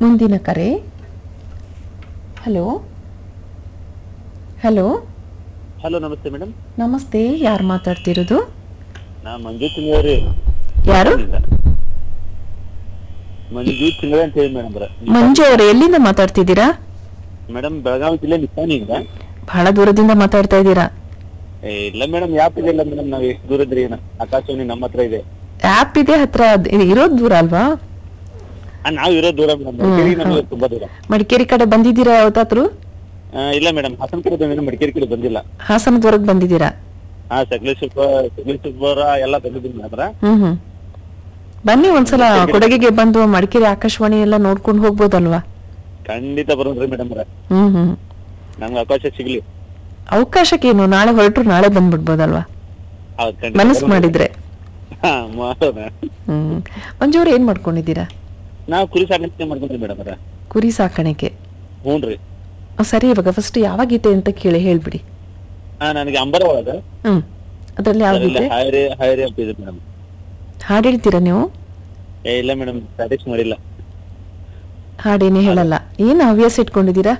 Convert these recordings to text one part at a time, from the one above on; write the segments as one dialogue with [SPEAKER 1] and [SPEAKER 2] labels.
[SPEAKER 1] ಮುಂದಿನ ಕರೆ hello hello
[SPEAKER 2] hello ನಮಸ್ತೆ ಮೇಡಮ್
[SPEAKER 1] ನಮಸ್ತೆ ಯಾರು ಮಾತಾಡ್ತಿರೋದು
[SPEAKER 2] ನಾ ಮಂಜು ತಿಂಗಳರಿ
[SPEAKER 1] ಯಾರು
[SPEAKER 2] ಮಂಜು ತಿಂಗಳ ಅಂತ ಹೇಳಿ ಮೇಡಮ್
[SPEAKER 1] ಮಂಜು ಅವರು ಎಲ್ಲಿಂದ ಮಾತಾಡ್ತಿದ್ದೀರಾ
[SPEAKER 2] ಮೇಡಮ್ ಬೆಳಗಾವಿ ಜಿಲ್ಲೆ ನಿಪ್ಪಾಣಿಯಿಂದ
[SPEAKER 1] ಬಹಳ ದೂರದಿಂದ ಮಾತಾಡ್ತಾ ಇದ್ದೀರಾ
[SPEAKER 2] ಏ, ಇಲ್ಲ ಮೇಡಮ್ ಯಾಪ್ ಇದೆ ಇಲ್ಲ ಮೇಡಮ್ ನಾವ್ ಎಷ್ಟು ದೂರ ಇದ್ರಿ ಏನ ಆಕಾಶವಾಣಿ ನಮ್ಮ ಹತ್ರ ಇದೆ
[SPEAKER 1] ಆ್ಯಪ್ ಇದೆ ಹತ್ರ ಅದ್- ಇದು ಇರೋದು ದೂರ ಅಲ್ವಾ
[SPEAKER 2] ಆ, ನಾವ್ ಇರೋ ದೂರ ಮೇಡಮ್ ನಮಗೆ ತುಂಬಾ ದೂರ
[SPEAKER 1] ಮಡಿಕೇರಿ ಕಡೆ ಬಂದಿದ್ದೀರಾ ಯಾವತ್ತಾದ್ರು
[SPEAKER 2] ಆ, ಇಲ್ಲ ಮೇಡಮ್ ಹಾಸನ ಕಡೆ ಬಂದಿಲ್ಲ ಮಡಿಕೇರಿ ಕಡೆ ಬಂದಿಲ್ಲ
[SPEAKER 1] ಹಾಸನದವರೆಗೆ ಬಂದಿದ್ದೀರಾ
[SPEAKER 2] ಹಾ ಸಕಲೇಶ್ವರ ಸಕಲೇಶ್ವರ ಎಲ್ಲ ಬಂದಿದ್ದೀನಿ ಮೇಡಮ್
[SPEAKER 1] ಹ್ಮ್ ಹ್ಮ್ ಬನ್ನಿ ಒಂದ್ಸಲ ಕೊಡಗಿಗೆ ಬಂದು ಮಡಿಕೇರಿ ಆಕಾಶವಾಣಿ ಎಲ್ಲ ನೋಡ್ಕೊಂಡು ಹೋಗ್ಬೋದಲ್ವಾ
[SPEAKER 2] ಖಂಡಿತ ಬರೋದ್ರಿ ಮೇಡಮ್
[SPEAKER 1] ಹ್ಮ್ ಹ್ಮ್
[SPEAKER 2] ನಮ್ಗೆ ಅವಕಾಶ ಸಿಗ್ಲಿ
[SPEAKER 1] ಅವಕಾಶಕ್ಕೇನು ನಾಳೆ ಹೊರಟ್ರು ನಾಳೆ ಬಂದ್ಬಿಡ್ಬೋದಲ್ವಾ
[SPEAKER 2] ಹೌದ್ ಖಂಡಿತ
[SPEAKER 1] ಮನಸ್ಸು
[SPEAKER 2] ಬರೋಣ.
[SPEAKER 1] ಮಾಡಿದ್ರೆ
[SPEAKER 2] ಹಾ ಮಾಡೋಣ
[SPEAKER 1] ಹ್ಮ್ ಮಂಜು ಅವ್ರು ಏನ್ ಮಾಡ್ಕೊಂಡಿದ್ದೀರಾ
[SPEAKER 2] ನಾವು ಕುರಿ ಸಾಕಾಣಿಕೆ ಮಾಡ್ಕೊಂಡ್ರಿ ಮೇಡಮ್
[SPEAKER 1] ಕುರಿ ಸಾಕಾಣಿಕೆ
[SPEAKER 2] ಹ್ಞೂನ್ರಿ
[SPEAKER 1] ಅಹ್, ಸರಿ ಇವಾಗ ಫಸ್ಟ್ ಯಾವ ಗೀತೆ ಅಂತ ಕೇಳಿ ಹೇಳ್ಬಿಡಿ
[SPEAKER 2] ಹಾ ನನಗೆ ಅಂಬರ ಒಳಗ
[SPEAKER 1] ಹ್ಮ್ ಅದ್ರಲ್ಲಿ ಯಾವ
[SPEAKER 2] ಅದ್ರಲ್ಲಿ
[SPEAKER 1] ಗೀತೆ
[SPEAKER 2] ಹಾಯರಿ ಹಾಯರಿ ಅಂತ ಇದೆ ಮೇಡಮ್
[SPEAKER 1] ಹಾಡ್ ಹೇಳ್ತೀರಾ ನೀವು
[SPEAKER 2] ಏ ಇಲ್ಲ ಮೇಡಮ್ ಪ್ರಾಕ್ಟೀಸ್ ಮಾಡಿಲ್ಲ
[SPEAKER 1] ಹಾಡೇನೇ ಹೇಳಲ್ಲ ಏನ್ ಹವ್ಯಾಸ ಇಟ್ಕೊಂಡಿದ್ದೀರಾ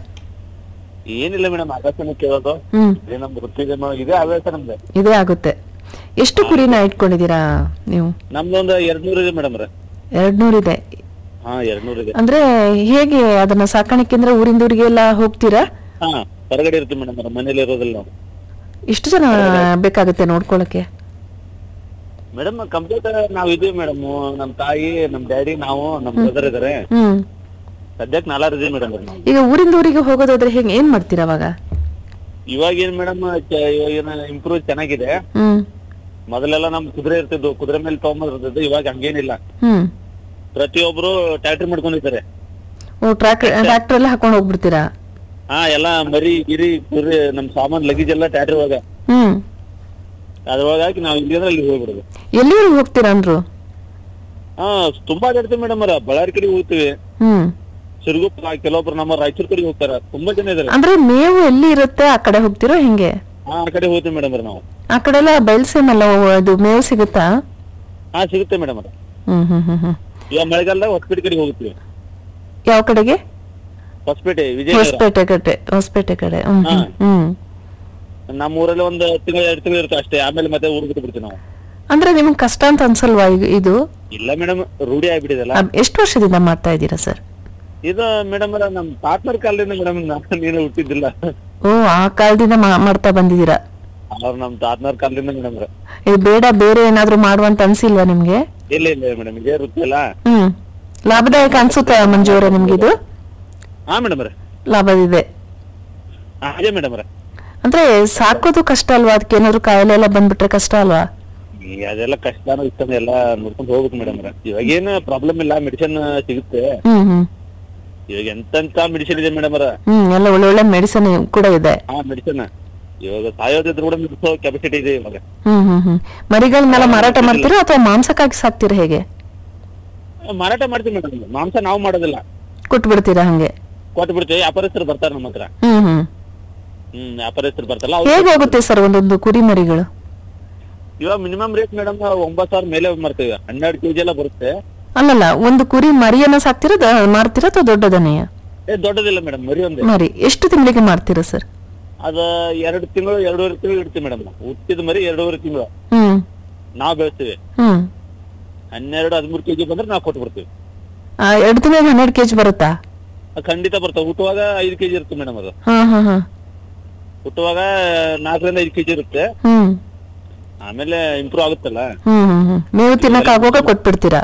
[SPEAKER 2] ಏನಿಲ್ಲ ಮೇಡಮ್ ಆಕಾಶವಾಣಿ ಕೇಳೋದು
[SPEAKER 1] ಹ್ಮ್
[SPEAKER 2] ಇದೇ ನಮ್ ವೃತ್ತಿಗೆ ಮ- ಇದೇ ಹವ್ಯಾಸ ನಮ್ದು
[SPEAKER 1] ಇದೇ ಆಗುತ್ತೆ ಎಷ್ಟು ಕುರಿನ ಇಟ್ಕೊಂಡಿದ್ದೀರಾ ನೀವು
[SPEAKER 2] ನಮ್ದೊಂದು ಎರಡ್ ನೂರ್ ಇದೆ ಮೇಡಮ್
[SPEAKER 1] ಎರಡ್ ನೂರಿದೆ
[SPEAKER 2] ಹಾ ಎರಡ್ ನೂರ್ ಇದೆ
[SPEAKER 1] ಅಂದ್ರೆ ಹೇಗೆ ಅದನ್ನ ಸಾಕಾಣಿಕೆ ಅಂದ್ರೆ ಊರಿಂದ ಊರಿಗೆ ಎಲ್ಲ ಹೋಗ್ತೀರಾ
[SPEAKER 2] ಹಾ ಹೊರಗಡೆ ಇರ್ತೀವಿ ಮೇಡಮ್ ಮನೇಲಿ ಇರೋದಿಲ್ಲ ನಾವು
[SPEAKER 1] ಎಷ್ಟು ಜನ ಬೇಕಾಗುತ್ತೆ ನೋಡ್ಕೊಳಕ್ಕೆ
[SPEAKER 2] ಮೇಡಮ್ ಕಂಪ್ಯೂಟರ್ ನಾವ್ ಇದೀವಿ ಮೇಡಮ್ ನಮ್ ತಾಯಿ ನಮ್ ಡ್ಯಾಡಿ ನಾವು ನಮ್ ಬ್ರದರ್ ಇದಾರೆ
[SPEAKER 1] ಹ್ಮ್
[SPEAKER 2] ಸದ್ಯಕ್ ನಾಲ್ವರು ಇದೀವಿ ಮೇಡಮ್ ನಾವು
[SPEAKER 1] ಈಗ ಊರಿಂದ ಊರಿಗೆ ಹೋಗೋದಾದ್ರೆ ಹೆಂಗ್ ಏನ್ ಮಾಡ್ತೀರಾ ಅವಾಗ
[SPEAKER 2] ಇವಾಗ ಏನ್ ಮೇಡಮ್ ಇವಾಗ ಇಂಪ್ರೂವ್ ಚೆನ್ನಾಗಿದೆ
[SPEAKER 1] ಹ್ಮ್
[SPEAKER 2] ಮೊದಲೆಲ್ಲ ನಮ್ ಕುದುರೆ ಇರ್ತಿದ್ವು ಕುದುರೆ ಮೇಲೆ ತಗೊಂಬರ್ತಿದ್ದು ಇವಾಗ ಹಂಗೇನಿಲ್ಲ
[SPEAKER 1] ಹ್ಮ್
[SPEAKER 2] ಪ್ರತಿಯೊಬ್ರು ಟ್ಯಾಕ್ಟರ್ ಮಾಡ್ಕೊಂಡಿದ್ದಾರೆ
[SPEAKER 1] ಓ ಟ್ರ್ಯಾಕ್ಟರ್ ಟ್ರ್ಯಾಕ್ಟರ್ ಎಲ್ಲ ಹಾಕೊಂಡು ಹೋಗ್ಬಿಡ್ತೀರಾ
[SPEAKER 2] ಹಾ ಎಲ್ಲಾ ಮರಿ ಗಿರಿ ಕುರಿ ನಮ್ ಸಾಮಾನ್ ಲಗೇಜ್ ಎಲ್ಲ ಟ್ಯಾಕ್ಟರ್ ಒಳಗ
[SPEAKER 1] ಹ್ಮ್
[SPEAKER 2] ಅದ್ರೊಳಗೆ ಹಾಕಿ ನಾವ್ ಇಲ್ಲಿ ಅಂದ್ರೆ ಅಲ್ಲಿ ಹೋಗ್ಬಿಡುದು
[SPEAKER 1] ಎಲ್ಲಿವರೆಗೆ ಹೋಗ್ತೀರಾ ಅಂದ್ರು
[SPEAKER 2] ಹಾ ತುಂಬಾ ಅಡ್ಡಾಡ್ತೀವಿ ಮೇಡಮ್ ಅವ್ರ ಬಳ್ಳಾರಿ ಕಡೆ ಹೋಗ್ತೀವಿ
[SPEAKER 1] ಹ್ಮ್
[SPEAKER 2] ಸಿರುಗುಪ್ಪ ಕೆಲವೊಬ್ರು ನಮ್ಮ ರಾಯಚೂರ್ ಕಡೆ ಹೋಗ್ತಾರ ತುಂಬಾ ಜನ ಇದಾರೆ
[SPEAKER 1] ಅಂದ್ರೆ ಮೇವು ಎಲ್ಲಿ ಇರುತ್ತೆ ಆ ಕಡೆ ಹೋಗ್ತಿರೋ ಹೆಂಗೆ
[SPEAKER 2] ಹಾ ಆ ಕಡೆ ಹೋಗ್ತೀವಿ ಮೇಡಮ್ ನಾವು
[SPEAKER 1] ಆ ಕಡೆ ಎಲ್ಲ ಬೆಳ್ಸೇನಲ್ಲ ಅದು ಮೇವು ಸಿಗುತ್ತಾ
[SPEAKER 2] ಹಾ ಸಿಗುತ್ತೆ ಮೇಡಮ್
[SPEAKER 1] ಹ್ಮ್ ಹ್ಮ್ ಹ್ಮ್ ಹ್ಮ್
[SPEAKER 2] ಇವಾಗ ಮಳೆಗಾಲದಾಗ ಹೊಸಪೇಟೆ ಕಡೆ ಹೋಗ್ತೀವಿ
[SPEAKER 1] ಯಾವ ಕಡೆಗೆ
[SPEAKER 2] ಹೊಸಪೇಟೆ ವಿಜಯನಗರ
[SPEAKER 1] ಹೊಸಪೇಟೆ ಕಡೆ ಹೊಸಪೇಟೆ ಕಡೆ ಹ್ಮ್ ಹ್ಮ್ ಹ್ಮ್
[SPEAKER 2] ನಮ್ಮ ಊರಲ್ಲಿ ಒಂದು ತಿಂಗಳು ಎರಡು ತಿಂಗಳು ಇರುತ್ತೆ ಅಷ್ಟೇ ಆಮೇಲೆ ಮತ್ತೆ ಊರ್ ಬಿಟ್ಟು ಬಿಡ್ತೀವಿ ನಾವು
[SPEAKER 1] ಅಂದ್ರೆ ನಿಮ್ಗೆ ಕಷ್ಟ ಅಂತ ಅನ್ಸಲ್ವಾ ಈಗ ಇದು
[SPEAKER 2] ಇಲ್ಲ ಮೇಡಮ್ ರೂಢಿ ಆಗ್ಬಿಟ್ಟಿದಲ್ಲ
[SPEAKER 1] ಅಹ್, ಎಷ್ಟು ವರ್ಷದಿಂದ ಮಾಡ್ತಾ ಇದ್ದೀರಾ ಸರ್
[SPEAKER 2] ಇದು ಮೇಡಮ್ ನಮ್ ಪಾರ್ಟ್ನರ್ ಕಾಲದಿಂದ ಮೇಡಮ್ ನಾನು ನೀನು ಹುಟ್ಟಿದ್ದಿಲ್ಲ
[SPEAKER 1] ಓ ಆ ಕಾಲದಿಂದ ಮಾ- ಮಾಡ್ತಾ ಬಂದಿದ್ದೀರಾ
[SPEAKER 2] ಅವ್ರು ನಮ್ ಪಾರ್ಟ್ನರ್ ಕಾಲದಿಂದ ಮೇಡಮ್
[SPEAKER 1] ಇದು ಬೇಡ ಬೇರೆ ಏನಾದ್ರೂ ಮಾಡುವಂತ ಅನ್ಸಿಲ್ವಾ ನಿಮ್ಗೆ
[SPEAKER 2] ಇಲ್ಲ ಇಲ್ಲ ಮೇಡಮ್ ಇದೇ ವೃತ್ತಿ ಅಲ್ಲ
[SPEAKER 1] ಹ್ಮ್ ಲಾಭದಾಯಕ ಅನ್ಸುತ್ತೆ ಮಂಜು ಅವರೇ ನಿಮ್ಗಿದು
[SPEAKER 2] ಹಾ ಮೇಡಮ್
[SPEAKER 1] ಲಾಭದಿದೆ
[SPEAKER 2] ಅದೇ ಮೇಡಮ್
[SPEAKER 1] ಅಂದ್ರೆ ಸಾಕೋದು ಕಷ್ಟ ಅಲ್ವಾ ಅದಕ್ಕೆ ಏನಾದ್ರು ಕಾಯಿಲೆ ಎಲ್ಲ ಬಂದ್ಬಿಟ್ರೆ ಕಷ್ಟ ಅಲ್ವಾ
[SPEAKER 2] ಈ ಅದೆಲ್ಲ ಕಷ್ಟನೋ ಇಷ್ಟನೋ ಎಲ್ಲ ನೋಡ್ಕೊಂಡು ಹೋಗ್ಬೇಕು ಮೇಡಮ್ ಇವಾಗ ಏನು ಪ್ರಾಬ್ಲಮ್ ಇಲ್ಲ ಮೆಡಿಸಿನ್ ಸಿಗುತ್ತೆ
[SPEAKER 1] ಹ್ಮ್ ಹ್ಮ್
[SPEAKER 2] ಇವಾಗ ಎಂತೆಂತ ಮೆಡಿಸಿನ್ ಇದೆ ಮೇಡಮ್
[SPEAKER 1] ಹ್ಮ್ ಎಲ್ಲ ಒಳ್ಳೆ ಒಳ್ಳೆ ಮೆಡಿಸಿನ್ ಕೂಡ ಇದೆ
[SPEAKER 2] ಆ ಮೆಡಿಸಿನ್ ಇವಾಗ ಸಾಯೋದಿದ್ರು ಕೂಡ ನಿಲ್ಸೋ ಕೆಪಾಸಿಟಿ ಇದೆ ಇವಾಗ
[SPEAKER 1] ಹ್ಮ್ ಹ್ಮ್ ಹ್ಮ್ ಮರಿಗಳನ್ನೆಲ್ಲ ಮಾರಾಟ ಮಾಡ್ತೀರಾ ಅಥವಾ ಮಾಂಸಕ್ಕಾಗಿ ಸಾಕ್ತೀರಾ ಹೇಗೆ
[SPEAKER 2] ಮಾರಾಟ ಮಾಡ್ತೀವಿ ಮೇಡಮ್ ಮಾಂಸ ನಾವು ಮಾಡೋದಿಲ್ಲ
[SPEAKER 1] ಕೊಟ್ಟು ಬಿಡ್ತೀರಾ ಹಂಗೆ
[SPEAKER 2] ಕೊಟ್ಟು ಬಿಡ್ತೀವಿ ವ್ಯಾಪಾರಸ್ಥರು ಬರ್ತಾರೆ ನಮ್ಮ ಹತ್ರ
[SPEAKER 1] ಹ್ಮ್ ಹ್ಮ್
[SPEAKER 2] ಹ್ಮ್ ವ್ಯಾಪಾರಸ್ಥರು ಬರ್ತಾರಲ್ಲ ಅವ್ರು
[SPEAKER 1] ಹೇಗೆ ಹೋಗುತ್ತೆ ಸರ್ ಒಂದೊಂದು ಕುರಿ ಮರಿಗಳು
[SPEAKER 2] ಇವಾಗ ಮಿನಿಮಮ್ ರೇಟ್ ಮೇಡಮ್ ಒಂಬತ್ ಸಾವಿರ ಮೇಲೆ ಮಾಡ್ತೀವಿ ಹನ್ನೆರಡು ಕೆಜಿ ಎಲ್ಲ ಬರುತ್ತೆ
[SPEAKER 1] ಅಲ್ಲಲ್ಲ ಒಂದು ಕುರಿ ಮರಿಯನ್ನ ಸಾಕ್ತೀರಾ ದ- ಮಾರ್ತೀರಾ ಅಥವಾ ದೊಡ್ಡದನೆಯ
[SPEAKER 2] ಏ ದೊಡ್ಡದಿಲ್ಲ ಮೇಡಮ್ ಮರಿ ಒಂದೇ
[SPEAKER 1] ಮರಿ ಎಷ್ಟು ತಿಂಗಳಿಗೆ ಮಾರ್ತೀರಾ ಸರ್
[SPEAKER 2] ಅದ ಎರಡು ತಿಂಗಳು ಎರಡೂವರೆ ತಿಂಗಳು ಇಡ್ತೀವಿ ಮೇಡಮ್ ಹುಟ್ಟಿದ ಮರಿ ಎರಡೂವರೆ ತಿಂಗಳು
[SPEAKER 1] ಹ್ಮ್
[SPEAKER 2] ನಾವು ಬೆಳೆಸ್ತೀವಿ
[SPEAKER 1] ಹ್ಮ್
[SPEAKER 2] ಹನ್ನೆರಡು ಹದಿಮೂರು ಕೆಜಿ ಬಂದ್ರೆ ನಾವು ಕೊಟ್ಟು ಬಿಡ್ತೀವಿ
[SPEAKER 1] ಆ, ಎರಡು ತಿಂಗಳಿಗೆ ಹನ್ನೆರಡು ಕೆಜಿ ಬರುತ್ತಾ
[SPEAKER 2] ಅದ್ ಖಂಡಿತ ಬರ್ತಾವ ಹುಟ್ಟುವಾಗ ಐದು ಕೆಜಿ ಇರುತ್ತೆ ಮೇಡಮ್ ಅದು
[SPEAKER 1] ಹಾ ಹಾ ಹಾ
[SPEAKER 2] ಹುಟ್ಟುವಾಗ ನಾಲ್ಕರಿಂದ ಐದು ಕೆಜಿ ಇರುತ್ತೆ
[SPEAKER 1] ಹ್ಮ್
[SPEAKER 2] ಆಮೇಲೆ ಇಂಪ್ರೂವ್ ಆಗುತ್ತಲ್ಲ
[SPEAKER 1] ಹ್ಮ್ ಹ್ಮ್ ಹ್ಮ್ ಮೇವು ತಿನ್ನಕ್ ಆಗುವಾಗ ಕೊಟ್ಬಿಡ್ತೀರಾ